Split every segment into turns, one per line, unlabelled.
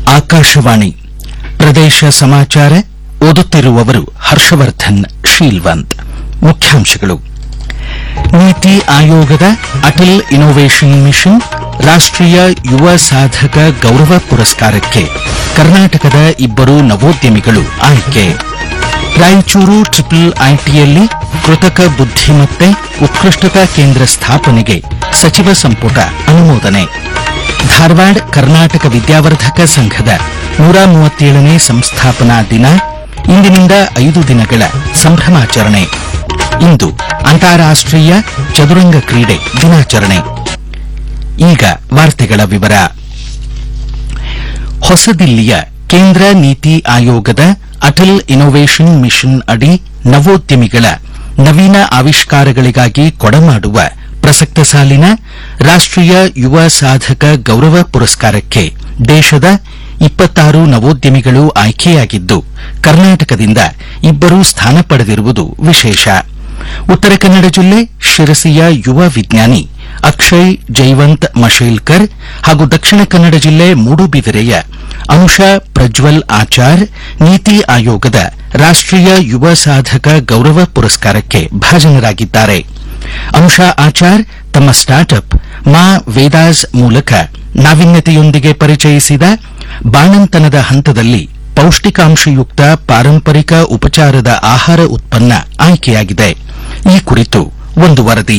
ಆಕಾಶವಾಣಿ ಪ್ರದೇಶ ಸಮಾಚಾರ ಓದುತ್ತಿರುವವರು ಹರ್ಷವರ್ಧನ್ ಶೀಲ್ವಂತ್ ಮುಖ್ಯಾಂಶಗಳು ನೀತಿ ಆಯೋಗದ ಅಟಲ್ ಇನ್ನೋವೇಷನ್ ಮಿಷನ್ ರಾಷ್ಟ್ರೀಯ ಯುವ ಸಾಧಕ ಗೌರವ ಪುರಸ್ಕಾರಕ್ಕೆ ಕರ್ನಾಟಕದ ಇಬ್ಬರು ನವೋದ್ಯಮಿಗಳು ಆಯ್ಕೆ ರಾಯಚೂರು ಟ್ರಿಪಲ್ ಐಟಿಯಲ್ಲಿ ಕೃತಕ ಬುದ್ಧಿಮತ್ತೆ ಉತ್ಕೃಷ್ಟತಾ ಕೇಂದ್ರ ಸ್ಥಾಪನೆಗೆ ಸಚಿವ ಸಂಪುಟ ಅನುಮೋದನೆ ಧಾರವಾಡ ಕರ್ನಾಟಕ ವಿದ್ಯಾವರ್ಧಕ ಸಂಘದ ನೂರ ಮೂವತ್ತೇಳನೇ ಸಂಸ್ಥಾಪನಾ ದಿನ ಇಂದಿನಿಂದ ಐದು ದಿನಗಳ ಸಂಭ್ರಮಾಚರಣೆ ಇಂದು ಅಂತಾರಾಷ್ಟ್ರೀಯ ಚದುರಂಗ ಕ್ರೀಡೆ ದಿನಾಚರಣೆ ಈಗ ವಾರ್ತೆಗಳ ವಿವರ ಹೊಸದಿಲ್ಲಿಯ ಕೇಂದ್ರ ನೀತಿ ಆಯೋಗದ ಅಟಲ್ ಇನ್ನೋವೇಷನ್ ಮಿಷನ್ ಅಡಿ ನವೋದ್ಯಮಿಗಳ ನವೀನ ಆವಿಷ್ಕಾರಗಳಿಗಾಗಿ ಕೊಡಮಾಡುವ ಪ್ರಸಕ್ತ ಸಾಲಿನ ರಾಷ್ಟ್ರೀಯ ಯುವ ಸಾಧಕ ಗೌರವ ಪುರಸ್ಕಾರಕ್ಕೆ ದೇಶದ ಇಪ್ಪತ್ತಾರು ನವೋದ್ಯಮಿಗಳು ಆಯ್ಕೆಯಾಗಿದ್ದು ಕರ್ನಾಟಕದಿಂದ ಇಬ್ಬರು ಸ್ಥಾನ ಪಡೆದಿರುವುದು ವಿಶೇಷ ಉತ್ತರ ಕನ್ನಡ ಜಿಲ್ಲೆ ಶಿರಸಿಯ ಯುವ ವಿಜ್ಞಾನಿ ಅಕ್ಷಯ್ ಜೈವಂತ್ ಮಶೇಲ್ಕರ್ ಹಾಗೂ ದಕ್ಷಿಣ ಕನ್ನಡ ಜಿಲ್ಲೆ ಮೂಡುಬಿದಿರೆಯ ಅನುಷಾ ಪ್ರಜ್ವಲ್ ಆಚಾರ್ ನೀತಿ ಆಯೋಗದ ರಾಷ್ಟ್ರೀಯ ಯುವ ಸಾಧಕ ಗೌರವ ಪುರಸ್ಕಾರಕ್ಕೆ ಭಾಜನರಾಗಿದ್ದಾರೆ ಅನುಷಾ ಆಚಾರ್ ತಮ್ಮ ಸ್ಟಾರ್ಟ್ಅಪ್ ಮಾ ವೇದಾಸ್ ಮೂಲಕ ನಾವೀನ್ಯತೆಯೊಂದಿಗೆ ಪರಿಚಯಿಸಿದ ಬಾಣಂತನದ ಹಂತದಲ್ಲಿ ಪೌಷ್ಟಿಕಾಂಶಯುಕ್ತ ಪಾರಂಪರಿಕ ಉಪಚಾರದ ಆಹಾರ ಉತ್ಪನ್ನ ಆಯ್ಕೆಯಾಗಿದೆ ಈ ಕುರಿತು ಒಂದು ವರದಿ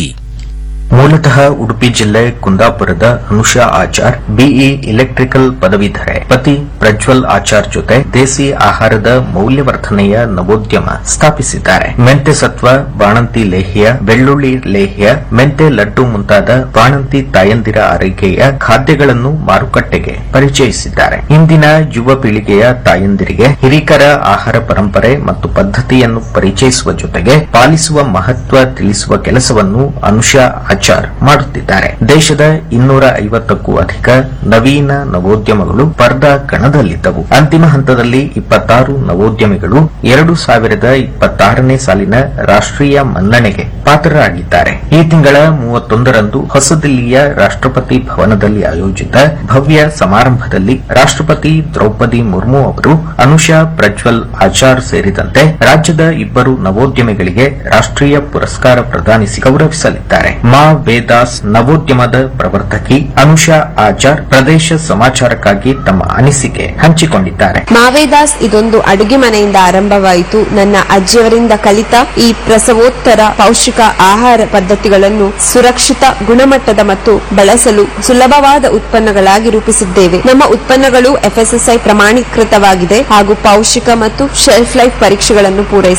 ಮೂಲತಃ ಉಡುಪಿ ಜಿಲ್ಲೆ ಕುಂದಾಪುರದ ಅನುಷಾ ಆಚಾರ್ ಬಿಇ ಇಲೆಕ್ಟ್ರಿಕಲ್ ಪದವೀಧರೆ ಪತಿ ಪ್ರಜ್ವಲ್ ಆಚಾರ್ ಜೊತೆ ದೇಸಿ ಆಹಾರದ ಮೌಲ್ಯವರ್ಧನೆಯ ನವೋದ್ಯಮ ಸ್ಥಾಪಿಸಿದ್ದಾರೆ ಮೆಂತೆ ಸತ್ವ ಬಾಣಂತಿ ಲೇಹ್ಯ ಬೆಳ್ಳುಳ್ಳಿ ಲೇಹ್ಯ ಮೆಂತೆ ಲಡ್ಡು ಮುಂತಾದ ಬಾಣಂತಿ ತಾಯಂದಿರ ಆರೈಕೆಯ ಖಾದ್ಯಗಳನ್ನು ಮಾರುಕಟ್ಟೆಗೆ ಪರಿಚಯಿಸಿದ್ದಾರೆ ಇಂದಿನ ಯುವ ಪೀಳಿಗೆಯ ತಾಯಂದಿರಿಗೆ ಹಿರಿಕರ ಆಹಾರ ಪರಂಪರೆ ಮತ್ತು ಪದ್ಧತಿಯನ್ನು ಪರಿಚಯಿಸುವ ಜೊತೆಗೆ ಪಾಲಿಸುವ ಮಹತ್ವ ತಿಳಿಸುವ ಕೆಲಸವನ್ನು ಅನುಷಾ ಆಚಾರ್ ಮಾಡುತ್ತಿದ್ದಾರೆ ದೇಶದ ಇನ್ನೂರ ಐವತ್ತಕ್ಕೂ ಅಧಿಕ ನವೀನ ನವೋದ್ಯಮಗಳು ಸ್ಪರ್ಧಾ ಕಣದಲ್ಲಿದ್ದವು ಅಂತಿಮ ಹಂತದಲ್ಲಿ ಇಪ್ಪತ್ತಾರು ನವೋದ್ಯಮಿಗಳು ಎರಡು ಸಾವಿರದ ಇಪ್ಪತ್ತಾರನೇ ಸಾಲಿನ ರಾಷ್ಟ್ರೀಯ ಮನ್ನಣೆಗೆ ಪಾತ್ರರಾಗಿದ್ದಾರೆ ಈ ತಿಂಗಳ ಮೂವತ್ತೊಂದರಂದು ಹೊಸದಿಲ್ಲಿಯ ರಾಷ್ಟ್ರಪತಿ ಭವನದಲ್ಲಿ ಆಯೋಜಿತ ಭವ್ಯ ಸಮಾರಂಭದಲ್ಲಿ ರಾಷ್ಟ್ರಪತಿ ದ್ರೌಪದಿ ಮುರ್ಮು ಅವರು ಅನುಷಾ ಪ್ರಜ್ವಲ್ ಆಚಾರ್ ಸೇರಿದಂತೆ ರಾಜ್ಯದ ಇಬ್ಬರು ನವೋದ್ಯಮಿಗಳಿಗೆ ರಾಷ್ಟ್ರೀಯ ಪುರಸ್ಕಾರ ಪ್ರದಾನಿಸಿ ಗೌರವಿಸಲಿದ್ದಾರೆ ಮಾ ವೇದಾಸ್ ನವೋದ್ಯಮದ ಪ್ರವರ್ತಕಿ ಅನುಷಾ ಆಚಾರ್ ಪ್ರದೇಶ ಸಮಾಚಾರಕ್ಕಾಗಿ ತಮ್ಮ ಅನಿಸಿಕೆ ಹಂಚಿಕೊಂಡಿದ್ದಾರೆ
ಮಾವೇದಾಸ್ ಇದೊಂದು ಅಡುಗೆ ಮನೆಯಿಂದ ಆರಂಭವಾಯಿತು ನನ್ನ ಅಜ್ಜಿಯವರಿಂದ ಕಲಿತ ಈ ಪ್ರಸವೋತ್ತರ ಪೌಷ್ಟಿಕ ಆಹಾರ ಪದ್ಧತಿಗಳನ್ನು ಸುರಕ್ಷಿತ ಗುಣಮಟ್ಟದ ಮತ್ತು ಬಳಸಲು ಸುಲಭವಾದ ಉತ್ಪನ್ನಗಳಾಗಿ ರೂಪಿಸಿದ್ದೇವೆ ನಮ್ಮ ಉತ್ಪನ್ನಗಳು ಎಫ್ಎಸ್ಎಸ್ಐ ಪ್ರಮಾಣೀಕೃತವಾಗಿದೆ ಹಾಗೂ ಪೌಷ್ಟಿಕ ಮತ್ತು ಶೆಲ್ಫ್ ಲೈಫ್ ಪರೀಕ್ಷೆಗಳನ್ನು ಪೂರೈಸಿದೆ